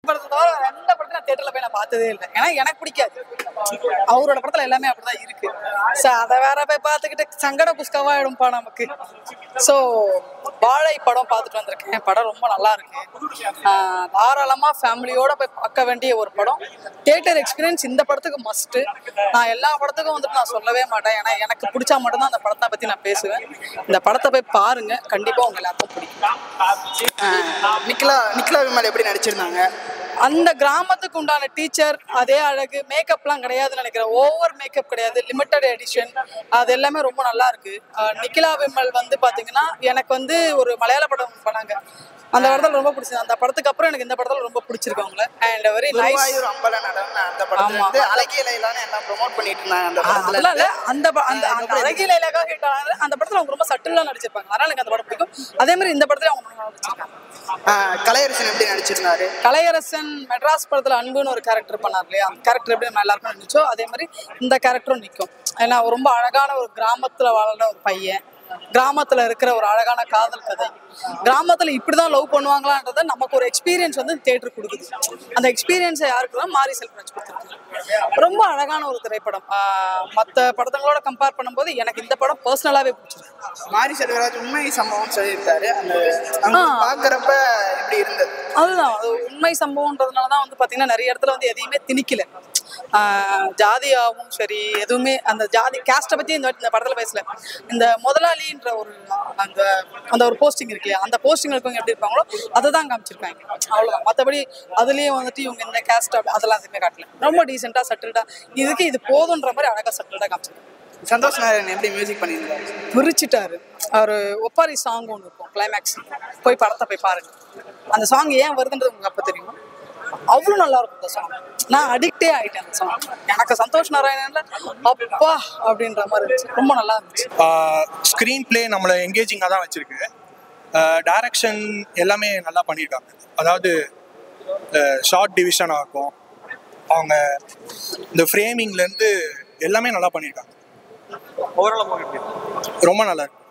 படத்தை தவிர வேற எந்த படத்தையும் நான் தேட்டர்ல போய் நான் பார்த்ததே இல்லை ஏன்னா எனக்கு பிடிக்காது அவரோட படத்துல எல்லாமே அப்படிதான் இருக்கு ஸோ அதை வேற போய் பார்த்துக்கிட்டு சங்கட புஸ்கவா ஆயிடும்பா நமக்கு ஸோ வாழை படம் பார்த்துட்டு வந்திருக்கேன் படம் ரொம்ப நல்லா இருக்கு ஆஹ் தாராளமா ஃபேமிலியோட போய் பார்க்க வேண்டிய ஒரு படம் தியேட்டர் எக்ஸ்பீரியன்ஸ் இந்த படத்துக்கு மஸ்ட் நான் எல்லா படத்துக்கும் வந்துட்டு நான் சொல்லவே மாட்டேன் ஏன்னா எனக்கு பிடிச்சா மட்டும்தான் அந்த படத்தை பத்தி நான் பேசுவேன் இந்த படத்தை போய் பாருங்க கண்டிப்பா உங்க எல்லாருக்கும் பிடிக்கும் நிக்கிலா நிக்கிலா விமல் எப்படி நடிச்சிருந்தாங்க அந்த கிராமத்துக்கு உண்டான டீச்சர் அதே அழகு மேக்கப்லாம் கிடையாதுன்னு நினைக்கிறேன் ஓவர் மேக்கப் கிடையாது லிமிட்டட் எடிஷன் அது எல்லாமே ரொம்ப நல்லா இருக்கு அஹ் நிக்கிலா விமல் வந்து பாத்தீங்கன்னா எனக்கு வந்து ஒரு மலையாள படம் பண்ணாங்க அந்த படத்துல ரொம்ப பிடிச்சது அந்த படத்துக்கு அப்புறம் எனக்கு இந்த படத்துல ரொம்ப பிடிச்சிருக்கு அவங்கள அண்ட் வெரி நைஸ் குருவாயூர் அம்பல நடன அந்த படத்துல ஆமா. வந்து அழகிய லைலான்னு எல்லாம் ப்ரோமோட் பண்ணிட்டு இருந்தாங்க அந்த படத்துல அதெல்லாம் இல்ல அந்த ப- அந்த அந்த அழகிய லைலாக்காக ஹிட் ஆனது அந்த படத்துல அவங்க ரொம்ப சட்டிலா நடிச்சிருப்பாங்க அதனால எனக்கு அந்த படம் பிடிக்கும் அதே மாதிரி இந்த படத்துல அவங்க நல்லா நடிச்சிருக்காங்க ஆஹ் கலையரசன் எப்படி நடிச்சிருந்தாரு கலையரசன் மெட்ராஸ் படத்துல அன்புன்னு ஒரு கேரக்டர் பண்ணார் இல்லையா அந்த கேரக்டர் எப்படி நம்ம எல்லாருக்கும் நினைச்சோ அதே மாதிரி இந்த கேரக்டரும் நிற்கும் ஏன்னா அவர் ரொம்ப அழகான ஒரு கிராமத்துல வாழ்ற ஒரு பையன் கிராமத்துல இருக்கிற ஒரு அழகான காதல் கதை கிராமத்துல இப்படிதான் லவ் பண்ணுவாங்களான்றத நமக்கு ஒரு எக்ஸ்பீரியன்ஸ் வந்து தியேட்டர் கொடுக்குது அந்த எக்ஸ்பீரியன்ஸை யாருக்கு மாரி செல்வராஜ் கொடுத்துருக்கு ரொம்ப அழகான ஒரு திரைப்படம் ஆஹ் மத்த படங்களோட கம்பேர் பண்ணும்போது எனக்கு இந்த படம் பர்சனலாவே பிடிச்சிருக்கு மாரி செல்வராஜ் உண்மை சம்பவம் சொல்லியிருந்தாரு அந்த அங்க பாக்குறப்ப எப்படி இருந்தது அதுதான் அது உண்மை சம்பவம்ன்றதுனால தான் வந்து பார்த்தீங்கன்னா நிறைய இடத்துல வந்து எதையுமே திணிக்கல ஆஹ் ஜாதியாவும் சரி எதுவுமே அந்த ஜாதி கேஸ்ட்டை பற்றி இந்த வாட்டி இந்த படத்தில் பேசல இந்த முதலாளின்ற ஒரு அந்த அந்த ஒரு போஸ்டிங் இருக்கு இல்லையா அந்த போஸ்டிங் இருக்கவங்க எப்படி இருப்பாங்களோ அதை தான் காமிச்சிருக்காங்க அவ்வளோதான் மற்றபடி அதுலேயே வந்துட்டு இவங்க இந்த கேஸ்ட் அதெல்லாம் எதுவுமே காட்டல ரொம்ப டீசெண்டாக சட்டில்டாக இதுக்கு இது போதுன்ற மாதிரி அழகாக சட்டில்டாக காமிச்சிருக்காங்க சந்தோஷ் நாராயணன் எப்படி மியூசிக் பண்ணியிருந்தாரு பிரிச்சுட்டாரு அவர் ஒப்பாரி சாங் ஒன்று இருக்கும் கிளைமேக்ஸ் போய் படத்தை போய் பாருங்க அந்த சாங் ஏன் வருதுன்றது உங்களுக்கு அப்போ தெரியும் அவ்வளோ நல்லா இருக்கும் அந்த சாங் நான் அடிக்டே ஆயிட்டேன் அந்த சாங் எனக்கு சந்தோஷ் நாராயணன்ல அப்பா அப்படின்ற மாதிரி இருந்துச்சு ரொம்ப நல்லா இருந்துச்சு ஸ்க்ரீன் ப்ளே நம்மளை எங்கேஜிங்காக தான் வச்சுருக்கு டைரக்ஷன் எல்லாமே நல்லா பண்ணியிருக்காங்க அதாவது ஷார்ட் டிவிஷன் ஆகும் அவங்க இந்த ஃப்ரேமிங்லேருந்து எல்லாமே நல்லா பண்ணியிருக்காங்க ரொம்ப நல்லா இருக்கு